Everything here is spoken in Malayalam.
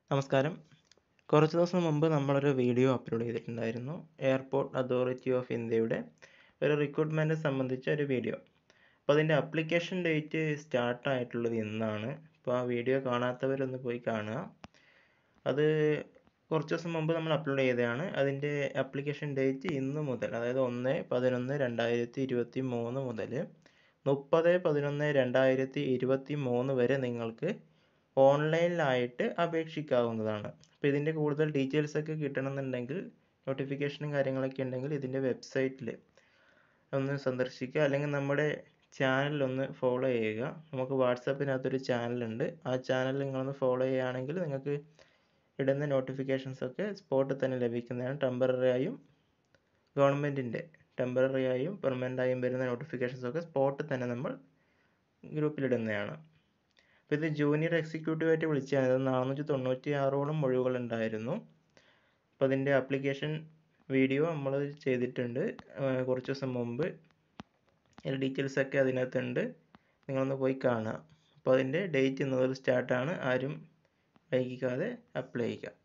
നമസ്കാരം കുറച്ച് ദിവസം മുമ്പ് നമ്മളൊരു വീഡിയോ അപ്ലോഡ് ചെയ്തിട്ടുണ്ടായിരുന്നു എയർപോർട്ട് അതോറിറ്റി ഓഫ് ഇന്ത്യയുടെ ഒരു റിക്രൂട്ട്മെൻറ്റ് സംബന്ധിച്ച ഒരു വീഡിയോ അപ്പോൾ അതിൻ്റെ അപ്ലിക്കേഷൻ ഡേറ്റ് സ്റ്റാർട്ട് ആയിട്ടുള്ളത് ഇന്നാണ് അപ്പോൾ ആ വീഡിയോ കാണാത്തവരൊന്ന് പോയി കാണുക അത് കുറച്ച് ദിവസം മുമ്പ് നമ്മൾ അപ്ലോഡ് ചെയ്തതാണ് അതിൻ്റെ അപ്ലിക്കേഷൻ ഡേറ്റ് ഇന്ന് മുതൽ അതായത് ഒന്ന് പതിനൊന്ന് രണ്ടായിരത്തി ഇരുപത്തി മൂന്ന് മുതൽ മുപ്പത് പതിനൊന്ന് രണ്ടായിരത്തി ഇരുപത്തി മൂന്ന് വരെ നിങ്ങൾക്ക് ഓൺലൈനിലായിട്ട് അപേക്ഷിക്കാവുന്നതാണ് അപ്പോൾ ഇതിൻ്റെ കൂടുതൽ ഡീറ്റെയിൽസ് ഒക്കെ കിട്ടണമെന്നുണ്ടെങ്കിൽ നോട്ടിഫിക്കേഷനും കാര്യങ്ങളൊക്കെ ഉണ്ടെങ്കിൽ ഇതിൻ്റെ വെബ്സൈറ്റിൽ ഒന്ന് സന്ദർശിക്കുക അല്ലെങ്കിൽ നമ്മുടെ ചാനൽ ഒന്ന് ഫോളോ ചെയ്യുക നമുക്ക് വാട്സാപ്പിനകത്തൊരു ചാനലുണ്ട് ആ ചാനൽ നിങ്ങളൊന്ന് ഫോളോ ചെയ്യുകയാണെങ്കിൽ നിങ്ങൾക്ക് ഇടുന്ന നോട്ടിഫിക്കേഷൻസ് ഒക്കെ സ്പോട്ടിൽ തന്നെ ലഭിക്കുന്നതാണ് ടെമ്പററി ആയും ഗവൺമെൻറ്റിൻ്റെ ടെമ്പററി ആയും പെർമനൻ്റ് ആയും വരുന്ന നോട്ടിഫിക്കേഷൻസ് ഒക്കെ സ്പോട്ടിൽ തന്നെ നമ്മൾ ഗ്രൂപ്പിലിടുന്നതാണ് അപ്പോൾ ഇത് ജൂനിയർ എക്സിക്യൂട്ടീവായിട്ട് വിളിച്ചാണ് ഇത് നാനൂറ്റി തൊണ്ണൂറ്റി ആറോളം ഒഴിവുകളുണ്ടായിരുന്നു അപ്പോൾ അതിൻ്റെ ആപ്ലിക്കേഷൻ വീഡിയോ നമ്മൾ ചെയ്തിട്ടുണ്ട് കുറച്ച് ദിവസം മുമ്പ് അതിൻ്റെ ഡീറ്റെയിൽസ് ഒക്കെ അതിനകത്തുണ്ട് നിങ്ങളൊന്ന് പോയി കാണുക അപ്പോൾ അതിൻ്റെ ഡേറ്റ് ഇന്ന് മുതൽ സ്റ്റാർട്ടാണ് ആരും വൈകിക്കാതെ അപ്ലൈ ചെയ്യുക